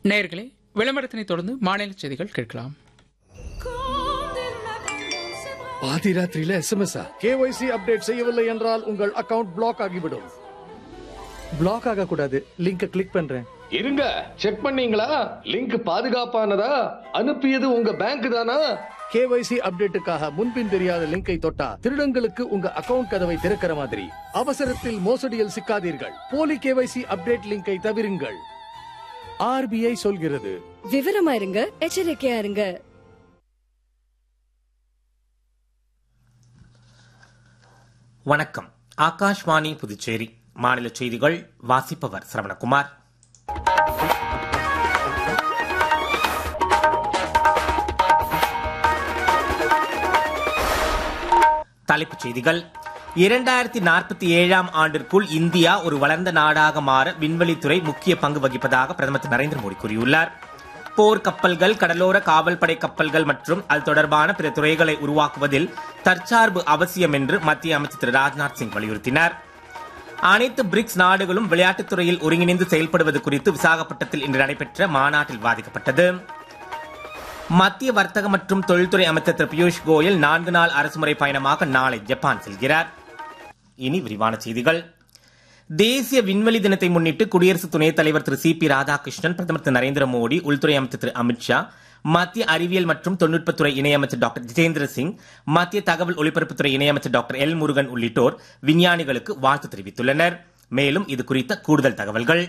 நேயர்களே விளம்பரத்தினை தொடர்ந்து மாநில செய்திகள் கேட்கலாம் பாதி ராத்திரியில எஸ்எம்எஸ் கேஒய்சி அப்டேட் செய்யவில்லை என்றால் உங்கள் அக்கவுண்ட் பிளாக் ஆகிவிடும் பிளாக் ஆக கூடாது லிங்க கிளிக் பண்றேன் இருங்க செக் பண்ணீங்களா லிங்க் பாதுகாப்பானதா அனுப்பியது உங்க பேங்க் தானா கேஒய்சி அப்டேட்டுக்காக முன்பின் தெரியாத லிங்கை தொட்டா திருடங்களுக்கு உங்க அக்கவுண்ட் கதவை திறக்கிற மாதிரி அவசரத்தில் மோசடியில் சிக்காதீர்கள் போலி கேஒய்சி அப்டேட் லிங்கை தவிருங்கள் ஆர்பிஐ சொல்கிறது விவரமா இருங்க எச்சரிக்கையா இருங்க வணக்கம் ஆகாஷ்வாணி புதுச்சேரி மாநில செய்திகள் வாசிப்பவர் சரவணகுமார் தலைப்புச் செய்திகள் இரண்டாயிரத்தி நாற்பத்தி ஏழாம் ஆண்டிற்குள் இந்தியா ஒரு வளர்ந்த நாடாக மாற விண்வெளித்துறை முக்கிய பங்கு வகிப்பதாக பிரதமர் திரு நரேந்திர மோடி கூறியுள்ளார் போர் கப்பல்கள் கடலோர காவல்படை கப்பல்கள் மற்றும் அது தொடர்பான பிற துறைகளை உருவாக்குவதில் தற்சார்பு அவசியம் என்று மத்திய அமைச்சர் திரு ராஜ்நாத் சிங் வலியுறுத்தினார் அனைத்து பிரிக்ஸ் நாடுகளும் விளையாட்டுத் துறையில் ஒருங்கிணைந்து செயல்படுவது குறித்து விசாகப்பட்டத்தில் இன்று நடைபெற்ற மாநாட்டில் விவாதிக்கப்பட்டது மத்திய வர்த்தக மற்றும் தொழில்துறை அமைச்சர் திரு பியூஷ் கோயல் நான்கு நாள் அரசுமுறை பயணமாக நாளை ஜப்பான் செல்கிறார் இனி விரிவான செய்திகள் தேசிய விண்வெளி தினத்தை முன்னிட்டு குடியரசு துணைத் தலைவர் திரு சி பி ராதாகிருஷ்ணன் பிரதமர் திரு நரேந்திர மோடி உள்துறை அமைச்சர் திரு அமித்ஷா மத்திய அறிவியல் மற்றும் தொழில்நுட்பத்துறை இணையமைச்சர் டாக்டர் ஜிதேந்திர சிங் மத்திய தகவல் ஒலிபரப்புத்துறை இணையமைச்சர் டாக்டர் எல் முருகன் உள்ளிட்டோர் விஞ்ஞானிகளுக்கு வாழ்த்து தெரிவித்துள்ளனர் மேலும் இது குறித்த கூடுதல் தகவல்கள்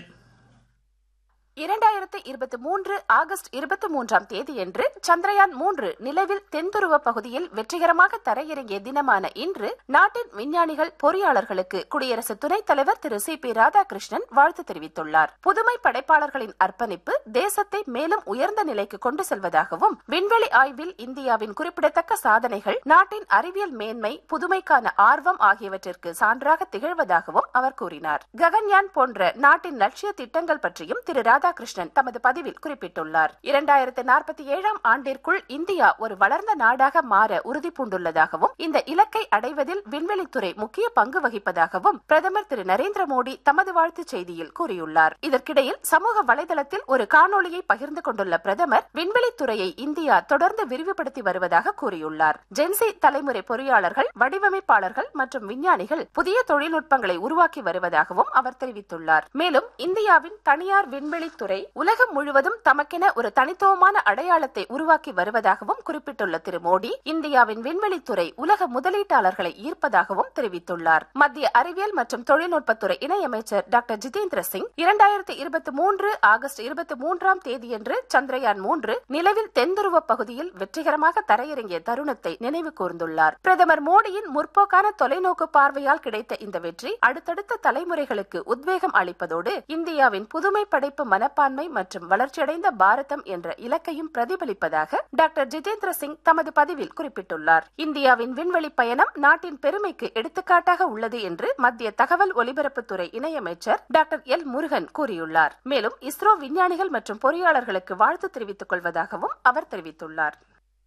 இரண்டாயிரத்து இருபத்தி மூன்று ஆகஸ்ட் இருபத்தி மூன்றாம் தேதியன்று சந்திரயான் மூன்று நிலவில் தென்துருவ பகுதியில் வெற்றிகரமாக தரையிறங்கிய தினமான இன்று நாட்டின் விஞ்ஞானிகள் பொறியாளர்களுக்கு குடியரசு துணைத் தலைவர் திரு சி பி ராதாகிருஷ்ணன் வாழ்த்து தெரிவித்துள்ளார் புதுமை படைப்பாளர்களின் அர்ப்பணிப்பு தேசத்தை மேலும் உயர்ந்த நிலைக்கு கொண்டு செல்வதாகவும் விண்வெளி ஆய்வில் இந்தியாவின் குறிப்பிடத்தக்க சாதனைகள் நாட்டின் அறிவியல் மேன்மை புதுமைக்கான ஆர்வம் ஆகியவற்றிற்கு சான்றாக திகழ்வதாகவும் அவர் கூறினார் ககன்யான் போன்ற நாட்டின் லட்சிய திட்டங்கள் பற்றியும் திரு ராதாகிருஷ்ணன் தமது பதிவில் குறிப்பிட்டுள்ளார் இரண்டாயிரத்து நாற்பத்தி ஏழாம் ஆண்டிற்குள் இந்தியா ஒரு வளர்ந்த நாடாக மாற உறுதி பூண்டுள்ளதாகவும் இந்த இலக்கை அடைவதில் விண்வெளித்துறை முக்கிய பங்கு வகிப்பதாகவும் பிரதமர் திரு நரேந்திர மோடி தமது வாழ்த்துச் செய்தியில் கூறியுள்ளார் இதற்கிடையில் சமூக வலைதளத்தில் ஒரு காணொளியை பகிர்ந்து கொண்டுள்ள பிரதமர் விண்வெளித்துறையை இந்தியா தொடர்ந்து விரிவுபடுத்தி வருவதாக கூறியுள்ளார் ஜென்சி தலைமுறை பொறியாளர்கள் வடிவமைப்பாளர்கள் மற்றும் விஞ்ஞானிகள் புதிய தொழில்நுட்பங்களை உருவாக்கி வருவதாகவும் அவர் தெரிவித்துள்ளார் மேலும் இந்தியாவின் தனியார் விண்வெளி துறை உலகம் முழுவதும் தமக்கென ஒரு தனித்துவமான அடையாளத்தை உருவாக்கி வருவதாகவும் குறிப்பிட்டுள்ள திரு மோடி இந்தியாவின் விண்வெளித்துறை உலக முதலீட்டாளர்களை ஈர்ப்பதாகவும் தெரிவித்துள்ளார் மத்திய அறிவியல் மற்றும் தொழில்நுட்பத்துறை இணையமைச்சர் டாக்டர் ஜிதேந்திர சிங் இரண்டாயிரத்தி இருபத்தி மூன்று ஆகஸ்ட் இருபத்தி மூன்றாம் தேதியன்று சந்திரயான் மூன்று நிலவில் தென்துருவ பகுதியில் வெற்றிகரமாக தரையிறங்கிய தருணத்தை நினைவு கூர்ந்துள்ளார் பிரதமர் மோடியின் முற்போக்கான தொலைநோக்கு பார்வையால் கிடைத்த இந்த வெற்றி அடுத்தடுத்த தலைமுறைகளுக்கு உத்வேகம் அளிப்பதோடு இந்தியாவின் புதுமை படைப்பு மனப்பான்மை மற்றும் வளர்ச்சியடைந்த பாரதம் என்ற இலக்கையும் பிரதிபலிப்பதாக டாக்டர் ஜிதேந்திர சிங் தமது பதிவில் குறிப்பிட்டுள்ளார் இந்தியாவின் விண்வெளி பயணம் நாட்டின் பெருமைக்கு எடுத்துக்காட்டாக உள்ளது என்று மத்திய தகவல் ஒலிபரப்புத்துறை இணையமைச்சர் டாக்டர் எல் முருகன் கூறியுள்ளார் மேலும் இஸ்ரோ விஞ்ஞானிகள் மற்றும் பொறியாளர்களுக்கு வாழ்த்து தெரிவித்துக் கொள்வதாகவும் அவர் தெரிவித்துள்ளார்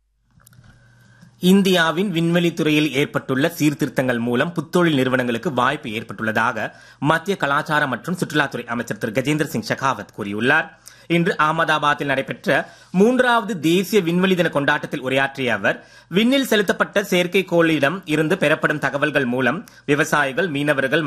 இந்தியாவின் விண்வெளி துறையில் ஏற்பட்டுள்ள சீர்திருத்தங்கள் மூலம் புத்தொழில் நிறுவனங்களுக்கு வாய்ப்பு ஏற்பட்டுள்ளதாக மத்திய கலாச்சார மற்றும் சுற்றுலாத்துறை அமைச்சர் திரு கஜேந்திர சிங் ஷெகாவத் கூறியுள்ளார் இன்று அகமதாபாத்தில் நடைபெற்ற மூன்றாவது தேசிய விண்வெளி தின கொண்டாட்டத்தில் உரையாற்றிய அவர் விண்ணில் செலுத்தப்பட்ட செயற்கைக்கோளிடம் இருந்து பெறப்படும் தகவல்கள் மூலம் விவசாயிகள் மீனவர்கள்